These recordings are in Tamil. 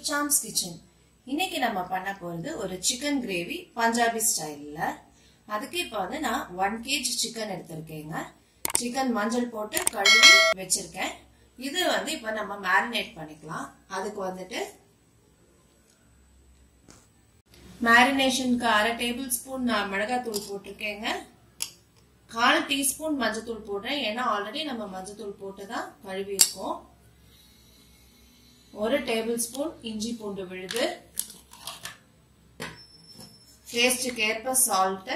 சாம்ஸ் கிச்சன் இன்னைக்கு நம்ம பண்ண போறது ஒரு சிக்கன் கிரேவி பஞ்சாபி ஸ்டைல்ல அதுக்கு இப்போ வந்து நான் ஒன் கேஜி சிக்கன் எடுத்திருக்கேங்க சிக்கன் மஞ்சள் போட்டு கழுவி வச்சிருக்கேன் இது வந்து இப்போ நம்ம மேரினேட் பண்ணிக்கலாம் அதுக்கு வந்துட்டு மேரினேஷனுக்கு அரை டேபிள் ஸ்பூன் நான் மிளகாத்தூள் போட்டிருக்கேங்க கால் டீஸ்பூன் மஞ்சத்தூள் போடுறேன் ஏன்னா ஆல்ரெடி நம்ம மஞ்சத்தூள் போட்டு தான் கழுவி இருக்கோம் ஒரு டேபிள் ஸ்பூன் இஞ்சி பூண்டு விழுது டேஸ்டுக்கு ஏற்ப சால்ட்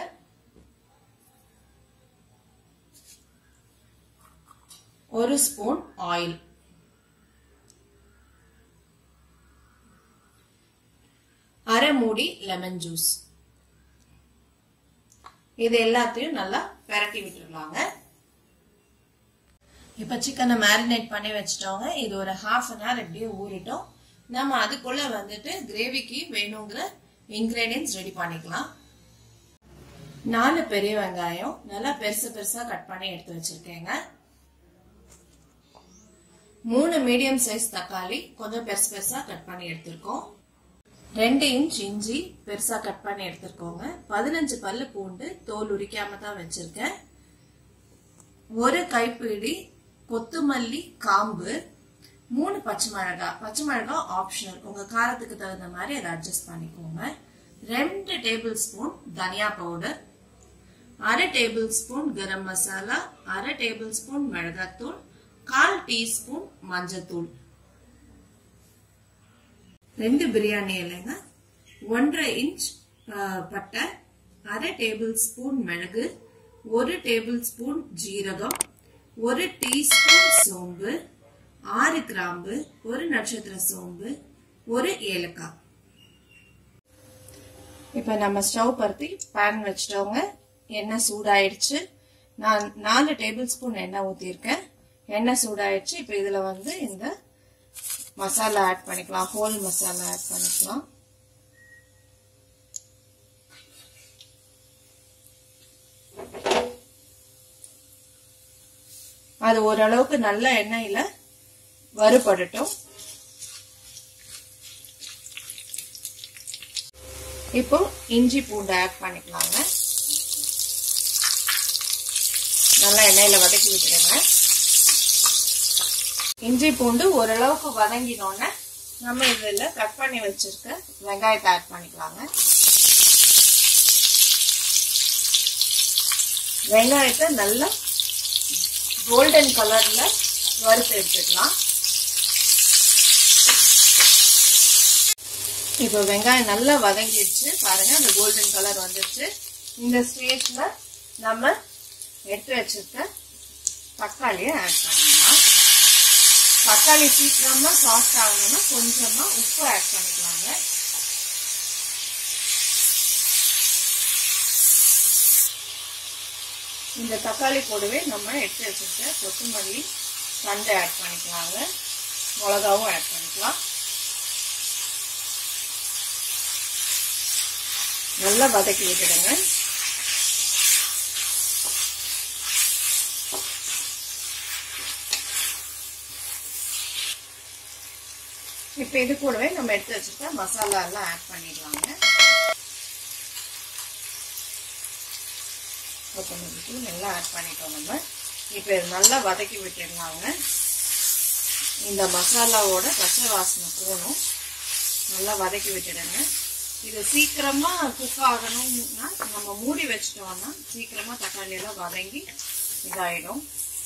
ஒரு ஸ்பூன் ஆயில் அரை மூடி லெமன் ஜூஸ் இது எல்லாத்தையும் நல்லா பெரட்டி விட்டுருலாங்க இப்போ சிக்கனை மேரினேட் பண்ணி வச்சிட்டோங்க இது ஒரு ஹாஃப் அன் ஹவர் எப்படியே ஊறிட்டோம் நம்ம அதுக்குள்ள வந்துட்டு கிரேவிக்கு வேணுங்கிற இன்கிரீடியன்ஸ் ரெடி பண்ணிக்கலாம் நாலு பெரிய வெங்காயம் நல்லா பெருசு பெருசா கட் பண்ணி எடுத்து வச்சிருக்கேங்க மூணு மீடியம் சைஸ் தக்காளி கொஞ்சம் பெருசு பெருசா கட் பண்ணி எடுத்திருக்கோம் ரெண்டு இன்ச் இஞ்சி பெருசா கட் பண்ணி எடுத்திருக்கோங்க பதினஞ்சு பல்லு பூண்டு தோல் உரிக்காம தான் வச்சிருக்கேன் ஒரு கைப்பிடி கொத்துமல்லி காம்பு மூணு பச்சை மிளகாய் பச்சை மிளகாய் ஆப்ஷனல் உங்க காரத்துக்கு தகுந்த மாதிரி அதை அட்ஜஸ்ட் பண்ணிக்கோங்க ரெண்டு டேபிள் ஸ்பூன் தனியா பவுடர் அரை டேபிள் ஸ்பூன் கரம் மசாலா அரை டேபிள் ஸ்பூன் மிளகாத்தூள் கால் டீஸ்பூன் மஞ்சத்தூள் ரெண்டு பிரியாணி இலைங்க ஒன்றரை இன்ச் பட்டை அரை டேபிள் ஸ்பூன் மிளகு ஒரு டேபிள் ஸ்பூன் ஜீரகம் ஒரு டீஸ்பூன் சோம்பு ஆறு கிராம்பு ஒரு நட்சத்திர சோம்பு ஒரு ஏலக்காய் இப்ப நம்ம ஸ்டவ் பருத்தி பேன் வச்சிட்டோங்க எண்ணெய் சூடாயிடுச்சு நான் நாலு டேபிள் ஸ்பூன் எண்ணெய் ஊத்திருக்கேன் எண்ணெய் சூடாயிடுச்சு இப்ப இதுல வந்து இந்த மசாலா ஆட் பண்ணிக்கலாம் ஹோல் மசாலா ஆட் பண்ணிக்கலாம் அது ஓரளவுக்கு நல்ல எண்ணெயில வறுபடட்டும் இப்போ இஞ்சி பூண்டு ஆட் பண்ணிக்கலாங்க நல்லா எண்ணெயில வதக்கி விட்டுருங்க இஞ்சி பூண்டு ஓரளவுக்கு வதங்கினோன்னே நம்ம இதுல கட் பண்ணி வச்சிருக்க வெங்காயத்தை ஆட் பண்ணிக்கலாங்க வெங்காயத்தை நல்லா கோல்டன் கலர்ல வறுத்து எடுத்துக்கலாம் இப்போ வெங்காயம் நல்லா வதங்கிடுச்சு பாருங்க அந்த கோல்டன் கலர் வந்துருச்சு இந்த ஸ்டேஜ்ல நம்ம எடுத்து வச்சிருக்க தக்காளியை ஆட் பண்ணிடலாம் தக்காளி சீக்கிரமா சாஃப்ட் ஆகணும்னா கொஞ்சமா உப்பு ஆட் பண்ணிக்கலாங்க இந்த தக்காளி கூடவே நம்ம எடுத்து வச்சிருக்க கொத்தமல்லி தண்டை ஆட் பண்ணிக்கலாங்க மிளகாவும் ஆட் பண்ணிக்கலாம் நல்லா வதக்கி விட்டுடுங்க இப்ப இது கூடவே நம்ம எடுத்து வச்சிருக்க மசாலா எல்லாம் ஆட் பண்ணிடலாங்க கொத்தமல்லி தூள் எல்லாம் ஆட் பண்ணிட்டோம் நம்ம இப்போ இது நல்லா வதக்கி விட்டுடலாங்க இந்த மசாலாவோட பச்சை வாசனை போகணும் நல்லா வதக்கி விட்டுடுங்க இது சீக்கிரமா குக் ஆகணும்னா நம்ம மூடி வச்சிட்டோம்னா சீக்கிரமா தக்காளி எல்லாம் வதங்கி இதாயிடும்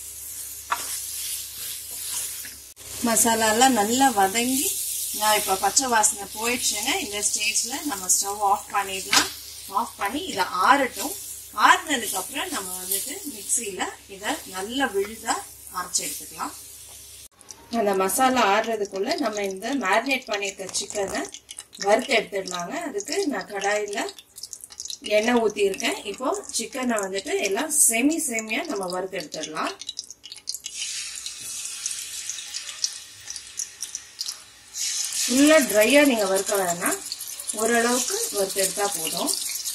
மசாலா எல்லாம் நல்லா வதங்கி நான் இப்போ பச்சை வாசனை போயிடுச்சுங்க இந்த ஸ்டேஜ்ல நம்ம ஸ்டவ் ஆஃப் பண்ணிடலாம் ஆஃப் பண்ணி இதை ஆறட்டும் ஆறுனதுக்கு அப்புறம் நம்ம வந்துட்டு மிக்சியில இதை நல்லா விழுதா அரைச்சி எடுத்துக்கலாம் அந்த மசாலா ஆடுறதுக்குள்ள நம்ம இந்த மேரினேட் பண்ணியிருக்க சிக்கனை வறுத்து எடுத்துடலாங்க அதுக்கு நான் கடாயில எண்ணெய் ஊற்றிருக்கேன் இப்போ சிக்கனை வந்துட்டு எல்லாம் செமி செமியா நம்ம வறுத்து எடுத்துடலாம் ஃபுல்லாக ட்ரையாக நீங்கள் வறுக்க வேணாம் ஓரளவுக்கு வறுத்து எடுத்தால் போதும்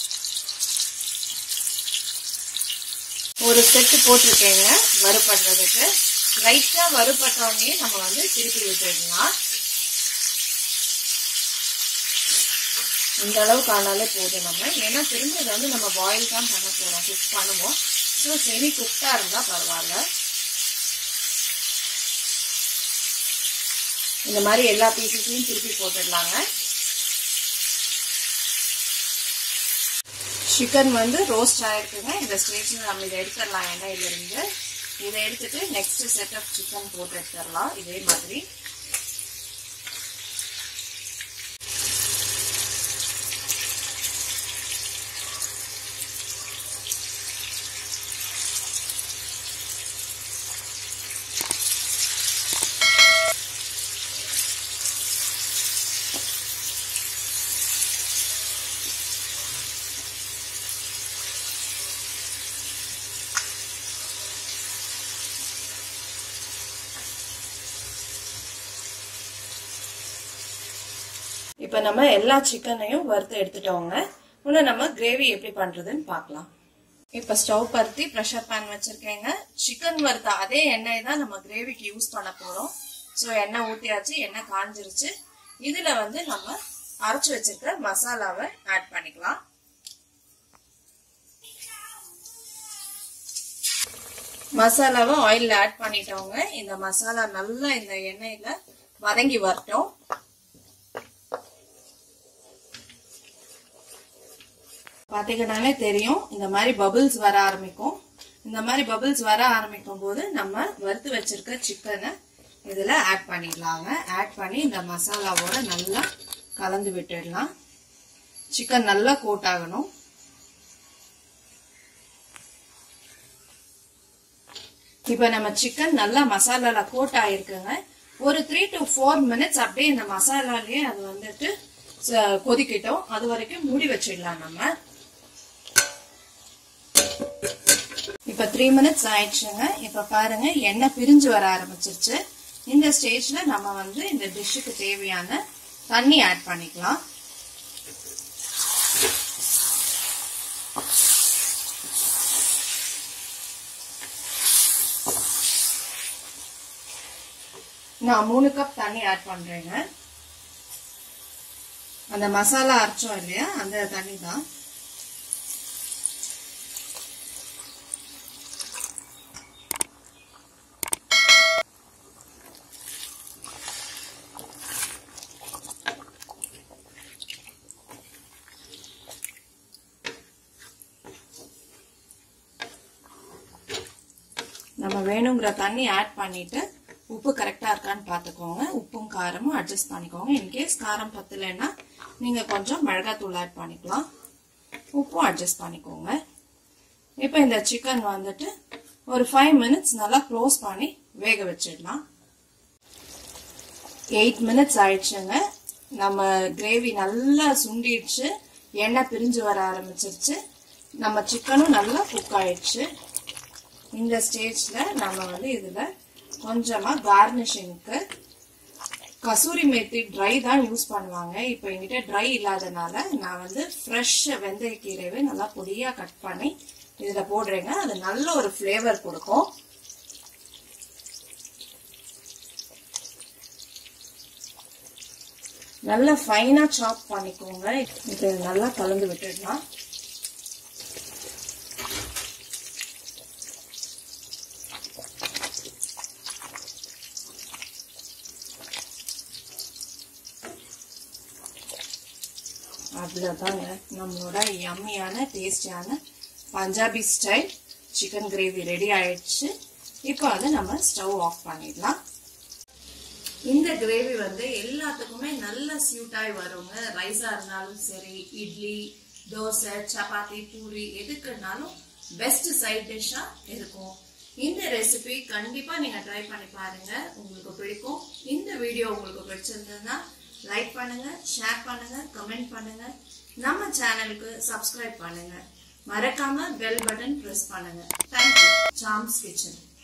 ஒரு செட்டு போட்டிருக்கேங்க வறுபடுறதுக்கு லைட்டாக வறுபட்டோடனே நம்ம வந்து திருப்பி விட்டுடலாம் இந்த அளவுக்கு ஆனாலே போதும் நம்ம ஏன்னா திரும்ப இதை வந்து நம்ம பாயில் தான் பண்ண போகிறோம் குக் பண்ணுவோம் ஸோ செமி குக்டாக இருந்தால் பரவாயில்ல இந்த மாதிரி எல்லா பீசஸையும் திருப்பி போட்டுடலாங்க சிக்கன் வந்து ரோஸ்ட் ஆயிருக்குங்க இந்த ஸ்டேஜில் நம்ம இதை எடுத்துடலாம் எண்ணெயிலிருந்து இதை எடுத்துட்டு நெக்ஸ்ட் செட் ஆஃப் சிக்கன் போட்டு எடுத்துடலாம் இதே மாதிரி இப்போ நம்ம எல்லா சிக்கனையும் வறுத்து எடுத்துட்டோங்க இன்னும் நம்ம கிரேவி எப்படி பண்றதுன்னு பார்க்கலாம் இப்போ ஸ்டவ் பருத்தி ப்ரெஷர் பேன் வச்சிருக்கேங்க சிக்கன் வறுத்த அதே எண்ணெய் தான் நம்ம கிரேவிக்கு யூஸ் பண்ண போறோம் ஸோ எண்ணெய் ஊற்றியாச்சு எண்ணெய் காஞ்சிருச்சு இதுல வந்து நம்ம அரைச்சு வச்சிருக்க மசாலாவை ஆட் பண்ணிக்கலாம் மசாலாவை ஆயில்ல ஆட் பண்ணிட்டோங்க இந்த மசாலா நல்லா இந்த எண்ணெயில வதங்கி வரட்டும் பாத்தீங்கன்னாலே தெரியும் இந்த மாதிரி பபிள்ஸ் வர ஆரம்பிக்கும் இந்த மாதிரி பபிள்ஸ் வர ஆரம்பிக்கும் போது நம்ம வறுத்து வச்சிருக்க சிக்கனை இதுல ஆட் பண்ணிடலாங்க ஆட் பண்ணி இந்த மசாலாவோட நல்லா கலந்து விட்டுடலாம் சிக்கன் நல்லா கோட் ஆகணும் இப்ப நம்ம சிக்கன் நல்லா மசாலால கோட் ஆயிருக்குங்க ஒரு த்ரீ டு ஃபோர் மினிட்ஸ் அப்படியே இந்த மசாலாலேயே அது வந்துட்டு கொதிக்கிட்டோம் அது வரைக்கும் மூடி வச்சிடலாம் நம்ம இப்ப த்ரீ மினிட்ஸ் ஆயிடுச்சுங்க இப்ப பாருங்க எண்ணெய் பிரிஞ்சு வர ஆரம்பிச்சிருச்சு இந்த ஸ்டேஜ்ல நம்ம வந்து இந்த டிஷ்ஷுக்கு தேவையான தண்ணி ஆட் பண்ணிக்கலாம் நான் மூணு கப் தண்ணி ஆட் பண்றேங்க அந்த மசாலா அரைச்சோம் இல்லையா அந்த தண்ணி தான் நம்ம வேணுங்கிற தண்ணி ஆட் பண்ணிட்டு உப்பு கரெக்டா இருக்கான்னு பாத்துக்கோங்க உப்பும் காரமும் அட்ஜஸ்ட் பண்ணிக்கோங்க இன்கேஸ் காரம் பத்தலைன்னா நீங்க கொஞ்சம் மிளகாத்தூள் ஆட் பண்ணிக்கலாம் உப்பும் அட்ஜஸ்ட் பண்ணிக்கோங்க இப்போ இந்த சிக்கன் வந்துட்டு ஒரு ஃபைவ் மினிட்ஸ் நல்லா க்ளோஸ் பண்ணி வேக வச்சிடலாம் எயிட் மினிட்ஸ் ஆயிடுச்சுங்க நம்ம கிரேவி நல்லா சுண்டிடுச்சு எண்ணெய் பிரிஞ்சு வர ஆரம்பிச்சிருச்சு நம்ம சிக்கனும் நல்லா குக் ஆயிடுச்சு இந்த ஸ்டேஜ்ல நம்ம வந்து இதுல கொஞ்சமா கார்னிஷிங்க்கு கசூரி மேத்தி ட்ரை தான் யூஸ் பண்ணுவாங்க இப்போ என்கிட்ட ட்ரை இல்லாதனால நான் வந்து ஃப்ரெஷ் வெந்தயக்கீரைவை நல்லா பொடியா கட் பண்ணி இதுல போடுறேங்க அது நல்ல ஒரு ஃப்ளேவர் கொடுக்கும் நல்லா ஃபைனா சாப் பண்ணிக்கோங்க இது நல்லா கலந்து விட்டுடலாம் அவ்வளோதாங்க நம்மளோட யம்மியான டேஸ்டியான Punjabi style chicken gravy ready ஆயிடுச்சு இப்போ அதை நம்ம ஸ்டவ் ஆஃப் பண்ணிடலாம் இந்த கிரேவி வந்து எல்லாத்துக்குமே நல்ல சூட்டாகி வருங்க ரைஸா இருந்தாலும் சரி இட்லி தோசை சப்பாத்தி பூரி எதுக்குனாலும் பெஸ்ட் சைட் டிஷ்ஷா இருக்கும் இந்த ரெசிபி கண்டிப்பா நீங்க ட்ரை பண்ணி பாருங்க உங்களுக்கு பிடிக்கும் இந்த வீடியோ உங்களுக்கு பிடிச்சிருந்ததுன்னா லைக் பண்ணுங்க ஷேர் பண்ணுங்க கமெண்ட் பண்ணுங்க நம்ம சேனலுக்கு சப்ஸ்கிரைப் பண்ணுங்க மறக்காம பெல் பட்டன் பிரஸ் பண்ணுங்க தேங்க்யூ சாம்ஸ் கிச்சன்